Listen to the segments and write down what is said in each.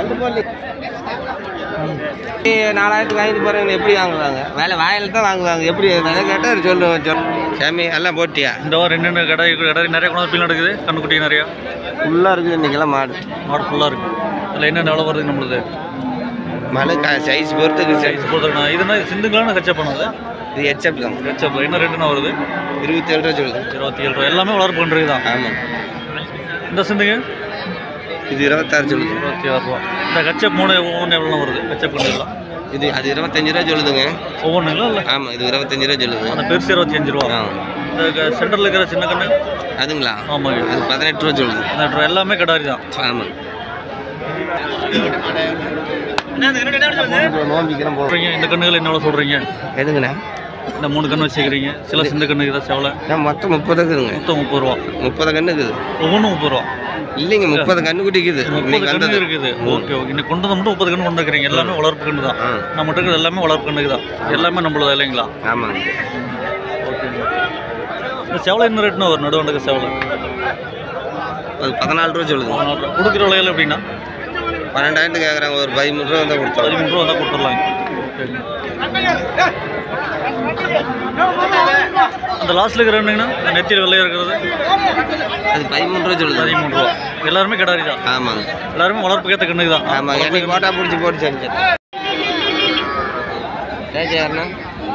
நாலாயிரத்துக்கு வாங்கிட்டு போகிறவங்க எப்படி வாங்குவாங்க வேலை வாயில் தான் வாங்குவாங்க எப்படி விலை கேட்டால் சொல்லு சொல் சாமி எல்லாம் போட்டியா இந்த வாரம் என்னென்ன கடை கடை நிறைய கொண்டு பில் நடக்குது கண்ணுக்குட்டி நிறையா ஃபுல்லாக இருக்குது இன்றைக்கெல்லாம் மாடு மாடு ஃபுல்லாக இருக்குது அதில் என்ன நிலவு வருது நம்மளுது மழை கா சைஸ் பொறுத்துக்கு சைஸ் சைஸ் போட்டுருக்கா இதுனா சிந்துங்களான கச்சா பண்ணது இது எச்சப் தான் கச்சா என்ன ரேட்டுனா வருது இருபத்தி ஏழு ரூபா சொல்லுது இருபத்தி ஏழு ரூபா எல்லாமே வளர்ப்பு பண்ணுறது தான் ஆமாம் இந்த சிந்துங்க இது இருபத்தாறு சொல்லுது இருபத்தி ஆறு ரூபா இந்த கச்சப் மூணு ஒவ்வொன்று எவ்வளோ வருது கச்சப் பண்ணுறதுலாம் இது அது இருபத்தஞ்சு ரூபா சொல்லுதுங்க ஒவ்வொன்றுங்களா இல்லை ஆமாம் இது இருபத்தஞ்சு ரூபா சொல்லுது அந்த பெருசு இருபத்தஞ்சு ரூபா ஆ இந்த சென்டரில் இருக்கிற சின்ன கண்ணு அதுங்களா ஆமாங்க அது பதினெட்டு ரூபா சொல்லுது பதினெட்டு ரூபா எல்லாமே கடாரி தான் ஆமாம் நோம்பிக்கிறோம் போகிறோம் சொல்கிறீங்க இந்த கண்ணுகள் என்ன சொல்கிறீங்க எதுங்கண்ணா இந்த மூணு கண்ணு வச்சுக்கிறீங்க சில சின்ன கண்ணு இதை செவலை நான் மொத்தம் முப்பது இருக்குதுங்க மொத்தம் முப்பது ரூபா முப்பது கன்று இருக்குது ஒவ்வொன்றும் முப்பது ரூபா இல்லைங்க முப்பது கன்று குட்டிக்குது முப்பது இன்னைக்கு கண்ணு வந்தது இருக்குது ஓகே ஓகே இன்னைக்கு கொண்டு வந்து மட்டும் முப்பது கண்ணு கொண்டு இருக்கிறீங்க எல்லாமே வளர்ப்பு கண்ணு தான் ஆ நம்மகிட்ட இருக்கிறது எல்லாமே வளர்ப்பு கண்ணுக்கு தான் எல்லாமே நம்மளது இல்லைங்களா ஆமாங்க ஓகேங்க இந்த செவலை என்ன ரேட்னு வரும் நடுவண்டுக்கு செவலை அது பதினாலு ரூபா சொல்லுது கொடுக்குற விலையில எப்படின்னா பன்னெண்டாயிரத்து கேட்குறாங்க ஒரு பதிமூணு ரூபா வந்தால் கொடுத்தோம் பதிமூணு ரூபா வந்தால் கொடுத்துடலாங்க ஓகேங்க அந்த லாஸ்ட்டில் இருக்கிற என்னங்கண்ணா இந்த நெத்தியில் வெள்ளையாக இருக்கிறது அது பதிமூணு ரூபா சொல்லுது பதிமூணு ரூபா எல்லாருமே கிடாரி தான் ஆமாங்க எல்லாருமே வளர்ப்பு ஏற்ற கண்ணுக்கு தான் ஆமாங்க என்னைக்கு போட்டா பிடிச்சி போட்டு செஞ்சு யாருண்ணா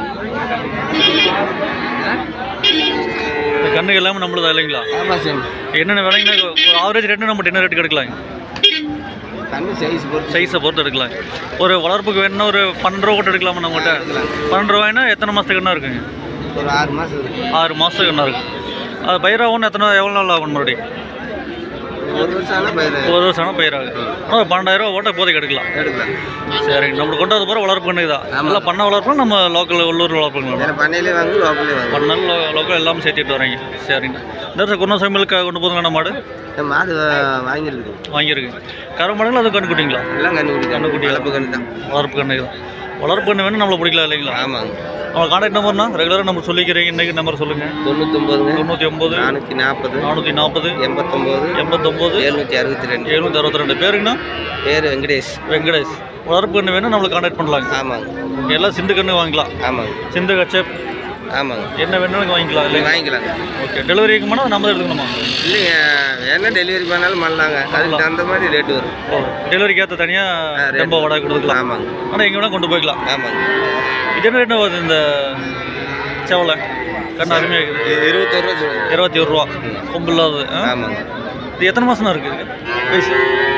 இந்த கண்ணுக்கு எல்லாமே நம்மளதா இல்லைங்களா ஆமாம் சார் என்னென்ன விலைங்கன்னா ஒரு ஆவரேஜ் ரேட்டு நம்ம என்ன ரேட் எடுக்கலாங்க கண்ணு சைஸ் பொறுத்து சைஸை பொறுத்து எடுக்கலாம் ஒரு வளர்ப்புக்கு வேணும்னா ஒரு பன்னெண்டு ரூபா கூட எடுக்கலாமா நம்மகிட்ட பன்னெண்டு ரூபாய்னா எத்தனை மாதத்துக்கு என்ன இருக்குங்க ஒரு ஆறு மாதம் இருக்கு ஆறு மாதத்துக்கு என்ன இருக்கு அது பயிராகும் எத்தனை எவ்வளோ நாள் ஆகும் மறுபடியும் ஒரு வருஷம் ஆனால் பயிர் ஒரு வருஷம் ஆனால் பயிராகும் ஆனால் பன்னெண்டாயிரம் ரூபா ஓட்ட போதைக்கு எடுக்கலாம் எடுக்கலாம் சரிங்க நம்மளுக்கு கொண்டாந்து போகிற வளர்ப்பு கண்ணுக்கு தான் நல்லா பண்ண வளர்ப்பு நம்ம லோக்கல் உள்ளூர் வளர்ப்புங்களா வேறு பண்ணையிலே வாங்க லோக்கல்லே வாங்க பண்ணாலும் லோ லோக்கல் எல்லாமே சேர்த்துட்டு வரீங்க சரிங்க இந்த வருஷம் குன்ன சமையலுக்கு கொண்டு போதுங்க மாடு இந்த மாடு வா- வாங்கியிருக்கு வாங்கியிருக்கு கரை மாடுங்களா அது கண்ணு குட்டிங்களா எல்லாம் கண்ணு குட்டி கண்ணுக்குட்டி. கலப்பு கண்ணு தான் வளர்ப்பு கண்ணுக்கு தான் வளர்ப்பு கண்ணு வேணும் நம்மளை பிடிக்கலாம் இல்லைங்களா ஆமாங்க நம்ம கான்டாக்ட் நம்பர்னா ரெகுலராக நம்பர் சொல்லிக்கிறீங்க இன்றைக்கி நம்பர் சொல்லுங்கள் தொண்ணூத்தொம்பதுங்க தொண்ணூற்றி ஒம்பது நானூற்றி நாற்பது நானூற்றி நாற்பது எண்பத்தொம்போது எண்பத்தொம்போது எழுநூற்றி அறுபத்தி ரெண்டு எழுநூற்றி அறுபத்தி ரெண்டு பேருங்கண்ணா பேர் வெங்கடேஷ் வெங்கடேஷ் வளர்ப்பு கண்ணு வேணும் நம்மளுக்கு கான்டாக்ட் பண்ணலாங்க ஆமாங்க இங்க எல்லாம் சிந்து கண்ணு வாங்கிக்கலாம் ஆமாங்க சிந்து கச்சப் ஆமாங்க என்ன வேணும்னு வாங்கிக்கலாம் நீங்கள் இல்லைங்க வாங்கிக்கலாங்க ஓகே டெலிவரி இருக்குமானா நம்ம தான் எடுத்துக்கணுமா இல்லைங்க என்ன டெலிவரி பண்ணாலும் பண்ணலாங்க அதுக்கு தகுந்த மாதிரி ரேட்டு வரும் ஓ டெலிவரிக்கு ஏற்ற தனியாக rate. டெம்போ வாடகை கொடுத்துக்கலாம் ஆமாங்க ஆனால் எங்கே வேணால் கொண்டு போய்க்கலாம் ஆமாங்க இது என்ன ரேட்டு வருது இந்த செவலை கண்ணு அருமையாக இருக்குது இ- இருபத்தொரு ரூபா சொல்லுங்க இருபத்தி ஒரு ரூபா கொம்பு இல்லாதது ஆ? ஆமாங்க இது எத்தனை மாதம் தான் இருக்குது வயசு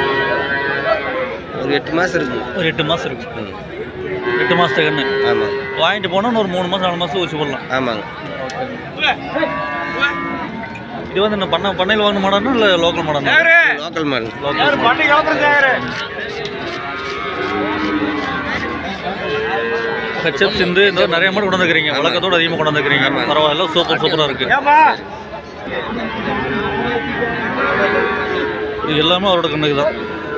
ஒரு எட்டு மாதம் இருக்குங்க ஒரு எட்டு மாதம் இருக்கு ம் எட்டு மாதத்துக்கு கண்ணு ஆமாங்க வாங்கிட்டு போனால் ஒரு மூணு மாதம் நாலு மாதம் ஊசி போடலாம் ஆமாங்க இது வந்து இந்த பண்ண பண்ணையில் வாங்கின மாடனா இல்லை லோக்கல் மாடனா லோக்கல் மாடு லோக்கல் ஹெச்எப் சிந்து இந்த மாதிரி நிறைய மாடு கொண்டு வந்துக்கிறீங்க வழக்கத்தோடு அதிகமாக கொண்டு வந்துக்கிறீங்க ஆமாம். பரவாயில்ல சூப்பர் சூப்பராக இருக்கு இது எல்லாமே அவரோட கண்ணுக்கு தான்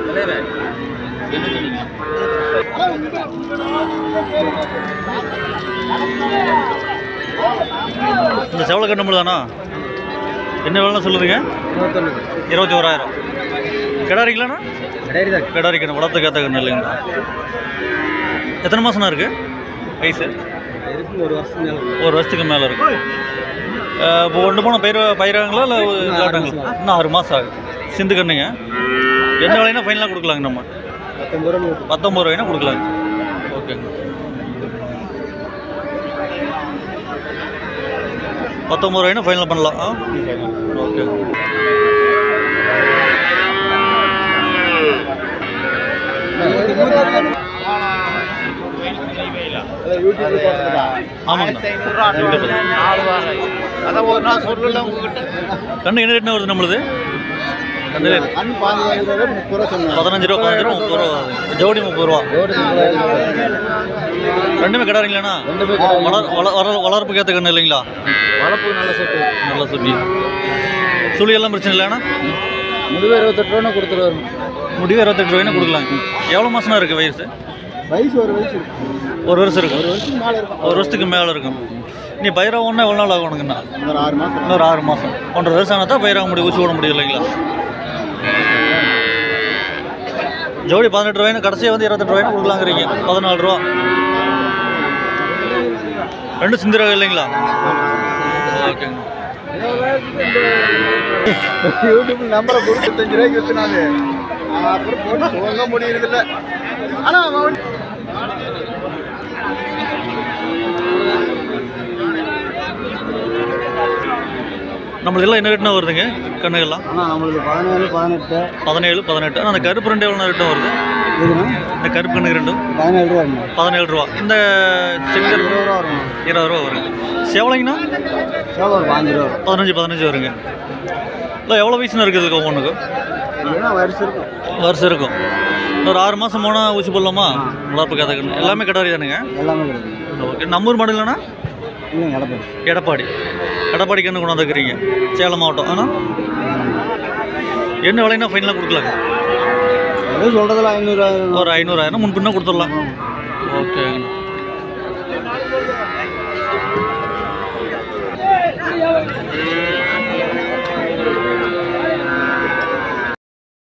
இந்த செவலை கண்ணு தானா என்ன வேலை சொல்லுதுங்க இருபத்தி ஓராயிரம் கிடாரிங்களாண்ணா கிடாரி கண்ணு வளர்த்துக்கு ஏற்ற கண்ணு இல்லைங்களா எத்தனை மாதம்னா இருக்கு வயசு ஒரு வருஷம் ஒரு வருஷத்துக்கு மேலே இருக்கு அஹ் இப்போ ஒன்று போன பயிர் பயிராங்களா இல்லை விளையாட்டாங்களா இன்னும் ஆறு மாதம் ஆகுது சிந்து கண்ணுங்க என்ன விலைனா ஃபைனலாக கொடுக்கலாங்க நம்ம பத்தொம்பது ரூபா பத்தொம்பது ரூபாய்னா கொடுக்கலாங்க ஓகேங்க பத்தொம்பது ரூபாய்னா ஃபைனல் பண்ணலாம் ஆ ஓகே ஆமாங்க கண்ணு என்ன ரேட்னா வருது நம்மளுது கண்ணு rate பதினஞ்சு ரூபா பதினஞ்சு ரூபா முப்பது ரூபா வருது. ஜோடி முப்பது ரூபா ரெண்டுமே கிடாருங்களாண்ணா வளர் வள- வள- வளர்ப்புக்கு ஏற்ற கண்ணு இல்லைங்களா நல்ல சுத்தி சுழி எல்லாம் பிரச்சனை இல்லைண்ணா முடிவு இருபத்தெட்டு ரூபா கொடுத்துருவாரு முடிவு இருபத்தெட்டு ரூபாய்னு கொடுக்கலாம் எவ்வளோ மாசம்னா இருக்குது வயசு வயசு ஒரு வயசு ஒரு வருஷம் இருக்கும் ஒரு வருஷம் மேலே இருக்கும் ஒரு வருஷத்துக்கு மேலே இருக்கும் நீ பயிராக ஒன்றா எவ்வளோ நாள் ஆகும் உனக்குண்ணா ஒரு ஆறு மாதம் இன்னொரு ஆறு மாதம் ஒன்றரை வருஷம் ஆனால் தான் பயிராக முடியும் ஊசி போட முடியும் இல்லைங்களா ஜோடி பதினெட்டு ரூபாய்னு கடைசியாக வந்து இருபத்தெட்டு ரூபாய்னு கொடுக்கலாங்கிறீங்க பதினாலு ரூபா ரெண்டு சிந்தி ரகம் இல்லைங்களா ஓகேங்க யூடியூப் நம்பரை கொடுத்தஞ்சு ரூபாய்க்கு வித்துனாது அப்புறம் போட்டு துவங்க முடியறது இல்லை ஆனால் நம்மளுக்கு எல்லாம் என்ன ரேட்னா வருதுங்க கண்ணுகள்லாம் ஆனால் நம்மளுக்கு பதினேழு பதினெட்டு பதினேழு பதினெட்டு ஆனால் அந்த கருப்பு ரெண்டு எவ்வளோ ரேட்டும் வருது இதுனா இந்த கருப்பு கண்ணுக்கு ரெண்டும் பதினேழு ரூபா வருங்க பதினேழு ரூபா இந்த செங்கல் இருபது ரூபா வரும் இருபது ரூபா வருங்க சேவலைங்கண்ணா எவ்வளோ ஒரு பாஞ்சு ரூபா வரும் பதினஞ்சு பதினஞ்சு வருங்க இல்லை எவ்வளோ வயசுன்னு இருக்குது இதுக்கு ஒவ்வொன்றுக்கு இல்லைன்னா வருஷம் இருக்கும் வருஷம் இருக்கும் ஒரு ஆறு மாதம் போனால் ஊசி போடலாமா வளர்ப்பு கதை எல்லாமே கடாரி தானுங்க எல்லாமே கிடைக்கும் ஓகே நம்மூர் மாடு இல்லைன்னா இல்லைங்க எடப்பாடி எடப்பாடி எடப்பாடி கண்ணு கொண்டாந்துக்கிறீங்க சேலம் மாவட்டம் ஆனால் என்ன விலைன்னா ஃபைனலாக கொடுக்கலாங்க எதுவும் சொல்கிறதுல ஐநூறு ஒரு ஐநூறாயிரம் முன் பின்ன கொடுத்துடலாம் ஓகே